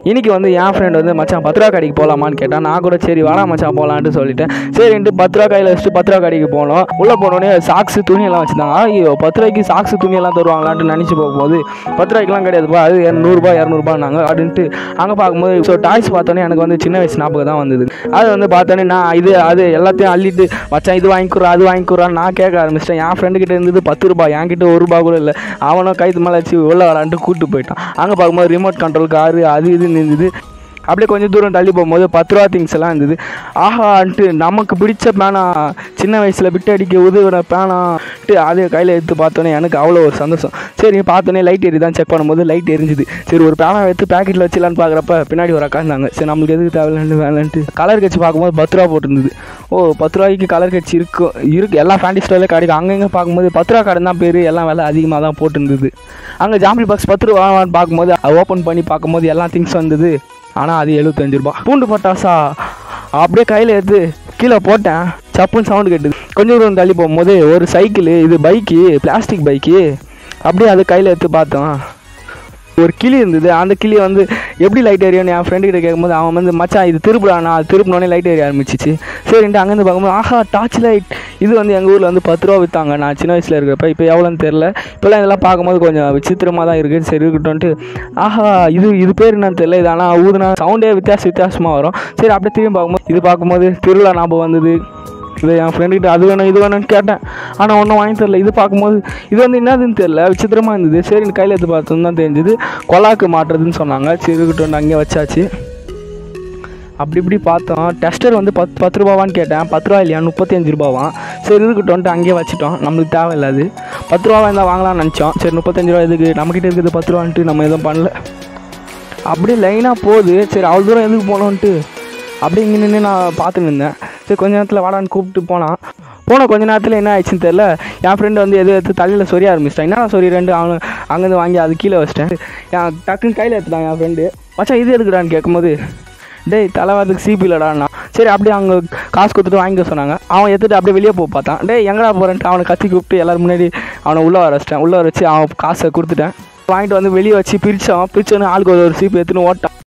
இன்னைக்கு வந்து என் ஃப்ரெண்ட் வந்து மச்சான் பத்து ரூபா கடைக்கு போகலாமான்னு கேட்டான் நான் கூட சரி வாடா மச்சான் போகலான்ட்டு சொல்லிட்டேன் சரின்ட்டு பத்து ரூபா கையில் வச்சுட்டு பத்து ரூபா கடைக்கு போனோம் உள்ளே போனோடனே சாக்ஸு துணியெல்லாம் வச்சுருந்தாங்க ஐயோ பத்து ரூபாய்க்கு சாக்ஸு துணியெல்லாம் தருவாங்களான்ட்டு நினச்சி போகும்போது பத்து ரூபாய்க்குலாம் கிடையாதுப்பா அது நூறுரூபா இரநூறுபான்னாங்க அப்படின்ட்டு அங்கே பார்க்கும்போது ஸோ டாய்ஸ் பார்த்தோன்னே எனக்கு வந்து சின்ன வயசு ஞாபகம் தான் வந்தது அது வந்து பார்த்தோன்னே நான் இது அது எல்லாத்தையும் அள்ளிட்டு மச்சான் இது வாங்கிக்குறா அது வாங்கிக்குறான்னு நான் கேட்க ஆரம்பிச்சிட்டேன் என் ஃப்ரெண்டு கிட்ட இருந்தது பத்து ரூபாய் என்கிட்ட ஒரு ரூபா கூட இல்லை அவனும் கைத்து மேலே வச்சு உள்ள வரான்ட்டு கூப்பிட்டு போயிட்டான் அங்கே பார்க்கும்போது ரிமோட் கண்ட்ரோல் காரு அது இதுன்னு இருந்தது அப்படியே கொஞ்சம் தூரம் தள்ளி போகும்போது பத்து ரூபா திங்ஸ் எல்லாம் இருந்தது ஆஹான்ட்டு நமக்கு பிடிச்ச பேனா சின்ன வயசில் விட்டு அடிக்க உதவுற பேனான்ட்டு அதை கையில் எடுத்து பார்த்தோன்னே எனக்கு அவ்வளோ ஒரு சந்தோஷம் சரி பார்த்தோன்னே லைட் எரிதான் செக் பண்ணும்போது லைட் எரிஞ்சுது சரி ஒரு பேனா எடுத்து பேக்கெட்டில் வச்சிடலான்னு பார்க்குறப்ப பின்னாடி ஒரு அக்கா இருந்தாங்க சரி நம்மளுக்கு எதுக்கு தேவையில்லைன்னு வேலைன்ட்டு கலர் கட்சி பார்க்கும்போது பத்து ரூபா போட்டிருந்தது ஓ பத்து ரூபாய்க்கு கலர் கட்சி இருக்கும் இருக்கு எல்லா ஃபேண்டி ஸ்டோரில் கிடைக்கும் அங்கங்கே பார்க்கும்போது பத்து ரூபா கடை தான் பேர் எல்லாம் விலை அதிகமாக தான் போட்டிருந்தது அங்கே ஜாம்பி பாக்ஸ் பத்து ரூபான்னு பார்க்கும்போது ஓப்பன் பண்ணி பார்க்கும்போது எல்லா திங்ஸ் வந்தது ஆனால் அது எழுபத்தஞ்சு ரூபா பூண்டு பட்டாசா அப்படியே கையில் எடுத்து கீழே போட்டேன் சப்புன்னு சவுண்டு கேட்டுது கொஞ்சம் தூரம் தள்ளி போகும்போது ஒரு சைக்கிள் இது பைக்கு பிளாஸ்டிக் பைக்கு அப்படியே அது கையில் எடுத்து பார்த்தோம் ஒரு கிளி இருந்தது அந்த கிளி வந்து எப்படி லைட் எரியும்னு என் ஃப்ரெண்டு கிட்ட கேட்கும்போது அவன் வந்து மச்சான் இது திருப்புடானா அது திருப்பினோடனே லைட் எரிய ஆரம்பிச்சிச்சு சரின்ட்டு அங்கேருந்து பார்க்கும்போது ஆஹா டார்ச் லைட் இது வந்து எங்கள் ஊரில் வந்து பத்து ரூபா விற்றாங்க நான் சின்ன வயசில் இருக்கிறப்ப இப்போ எவ்வளோன்னு தெரில இப்போல்லாம் இதெல்லாம் பார்க்கும்போது கொஞ்சம் விசித்திரமாக தான் இருக்குது சரி இருக்கட்டும்ட்டு ஆஹா இது இது பேர் என்னன்னு தெரியல இது ஆனால் ஊதுனா சவுண்டே வித்தியாச வித்தியாசமாக வரும் சரி அப்படியே திரும்பி பார்க்கும்போது இது பார்க்கும்போது திருவிழா ஞாபகம் வந்தது இது என் ஃப்ரெண்டுக்கிட்ட அது வேணும் இது வேணும்னு கேட்டேன் ஆனால் ஒன்றும் வாங்கி தரல இது பார்க்கும்போது இது வந்து என்னதுன்னு தெரில விசித்திரமாக இருந்தது சரி கையில் எடுத்து பார்த்தோம் தான் தெரிஞ்சது கொலாக்கு மாட்டுறதுன்னு சொன்னாங்க சரி இருக்கட்டும் அங்கே வச்சாச்சு அப்படி இப்படி பார்த்தோம் டெஸ்டர் வந்து பத்து பத்து ரூபாவான்னு கேட்டேன் பத்து ரூபா இல்லையா முப்பத்தஞ்சு ரூபாவான் சரி இருக்கட்டும்ட்டு அங்கேயே வச்சுட்டோம் நம்மளுக்கு தேவையில்லாது பத்து ரூபா இருந்தால் வாங்கலாம்னு நினச்சோம் சரி முப்பத்தஞ்சு ரூபா எதுக்கு நம்மக்கிட்ட இருக்குது பத்து ரூபான்ட்டு நம்ம எதுவும் பண்ணல அப்படியே லைனாக போகுது சரி அவ்வளோ தூரம் எதுக்கு போனோன்ட்டு அப்படியே இங்கே நின்று நான் பார்த்துன்னு இருந்தேன் சரி கொஞ்ச நேரத்தில் வாடான்னு கூப்பிட்டு போனான் போன கொஞ்ச நேரத்தில் என்ன ஆயிடுச்சுன்னு தெரில என் ஃப்ரெண்டு வந்து எது எடுத்து தலையில் சொரிய ஆரம்பிச்சிட்டான் என்ன சொரிய ரெண்டு அவனு அங்கேருந்து வாங்கி அது கீழே வச்சிட்டேன் என் டக்குன்னு கையில் எடுத்துட்டான் என் ஃப்ரெண்டு மச்சான் இது எதுக்குடான்னு கேட்கும்போது டேய் தலைவாரத்துக்கு சீப்பு இல்லைடான்னா சரி அப்படியே அவங்க காசு கொடுத்துட்டு வாங்கிக்க சொன்னாங்க அவன் எடுத்துட்டு அப்படியே வெளியே போய் பார்த்தான் டேய் எங்கடா போகிறேன்ட்டு அவனை கத்தி கூப்பிட்டு எல்லாரும் முன்னாடி அவனை உள்ளே வர வச்சிட்டேன் உள்ளே வர வச்சு அவன் காசை கொடுத்துட்டேன் வாங்கிட்டு வந்து வெளியே வச்சு பிரித்தான் பிரிச்சோன்னு ஆளுக்கு ஒரு ஒரு சீப்பு எடுத்துன்னு ஓட்டான்